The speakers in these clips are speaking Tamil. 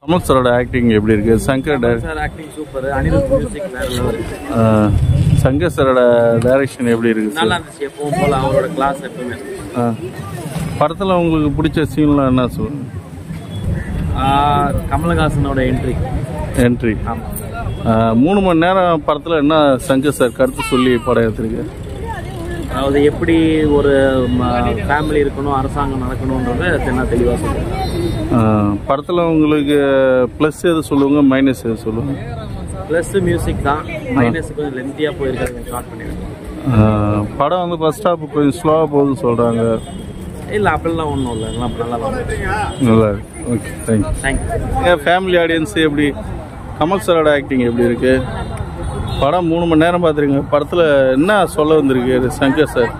கமல் சாரோட ஆக்டிங் எப்படி இருக்கு சங்கர் டே- sir acting super Anirudh music வேற லெவல் ஆ, சங்கர் சாரோட டைரக்ஷன் எப்படி இருக்கு நல்லா சார் இருந்துச்சு எப்பவும் போல அவரோட கிளாஸ் எப்பவுமே ஆ. படத்துல உங்களுக்கு பிடிச்ச சீன்லாம் என்ன சொல்லுங்க ஆஹ் கமலஹாசனோட என்ட்ரி என்ட்ரி ஆமாம் மூணு மணி நேரம் படத்துல என்ன சங்கர் சார் கருத்து சொல்லி படம் எடுத்திருக்கு அதாவது எப்படி ஒரு ஃபேமிலி இருக்கணும் அரசாங்கம் நடக்கணுன்றத தென்னா தெளிவாக சொல்லுவாங்க ஆ, படத்துல உங்களுக்கு ப்ளஸ் எது சொல்லுவாங்க மைனஸ் எது சொல்லுவாங்க ப்ளஸ் மியூசிக் தான் மைனஸ் கொஞ்சம் லென்த்தியாக போயிருக்காது ஷார்ட் பண்ணிடுங்க ஆ, படம் வந்து ஃபர்ஸ்ட் ஹாஃப் கொஞ்சம் ஸ்லோவாக போகுதுன்னு சொல்றாங்க இல்லை அப்படிலாம் ஒன்றும் இல்லை எல்லாம் நல்லா தான் நல்லா இருக்கு okay thank you thank you family audience எப்படி கமல் சாரோட ஆக்டிங் எப்படி இருக்கு படம் மூணு மணி நேரம் பார்த்துருங்க படத்தில் என்ன சொல்ல வந்திருக்கு இது சங்கர் சார்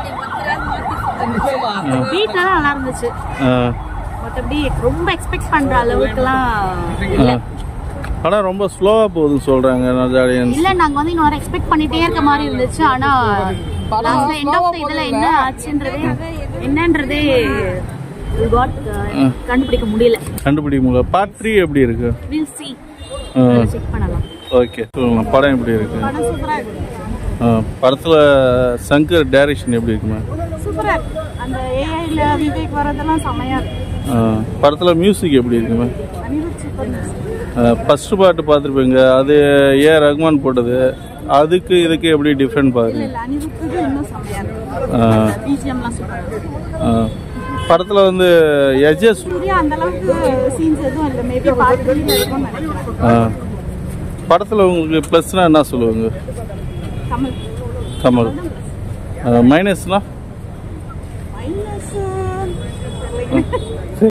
வீட்ல தான் நல்லா இருந்துச்சு ஆ, மற்றபடி ரொம்ப எக்ஸ்பெக்ட் பண்ற அளவுக்குலாம் ஆ. படம் ரொம்ப ஸ்லோவாக போகுதுன்னு சொல்கிறாங்க நல்ல ஆடியன்ஸ் இல்ல நாங்க வந்து இன்னொரு எக்ஸ்பெக்ட் பண்ணிட்டே இருக்க மாதிரி இருந்துச்சு ஆனா லாஸ்ட்ல எண்ட் ஆஃப் இதுல என்ன ஆச்சுன்றதே என்னன்றதே we got, uh, கண்டுபிடிக்க முடியல கண்டுபிடிக்க முடியல பார்ட் த்ரீ எப்படி இருக்கு வில் சி ஆ, செக் பண்ணலாம் ஓகே சொல்லுங்க படம் எப்படி இருக்கு படம் சூப்பரா இருக்கு ஆ, படத்துல சங்கர் டைரக்ஷன் எப்படி இருக்குமா சூப்பரா இருக்கு அந்த ஏஐல விவேக் வரதெல்லாம் செமையா இருக்கு ஆ, படத்துல மியூசிக் எப்படி இருக்குமா அனிருத் சூப்பர் ஃபர்ஸ்ட் பாட்டு பார்த்துருப்பீங்க அது ஏ ரஹ்மான் போட்டது அதுக்கு இதுக்கு எப்படி டிஃப்ரெண்ட் பாருங்க இல்ல அனிருத்துக்கு இன்னும் செமையா இருக்கு பிஜிஎம்லாம் சூப்பரா இருக்கு படத்தில் வந்து எஜஸ் சூர்யா அந்த அளவுக்கு சீன்ஸ் எதுவும் இல்லை மேபி பார்த்து இருக்கும்னு நினைக்கிறேன் படத்தில் உங்களுக்கு ப்ளஸ்னா என்ன சொல்லுவாங்க கமல் கமல் மைனஸ்னா மைனஸ்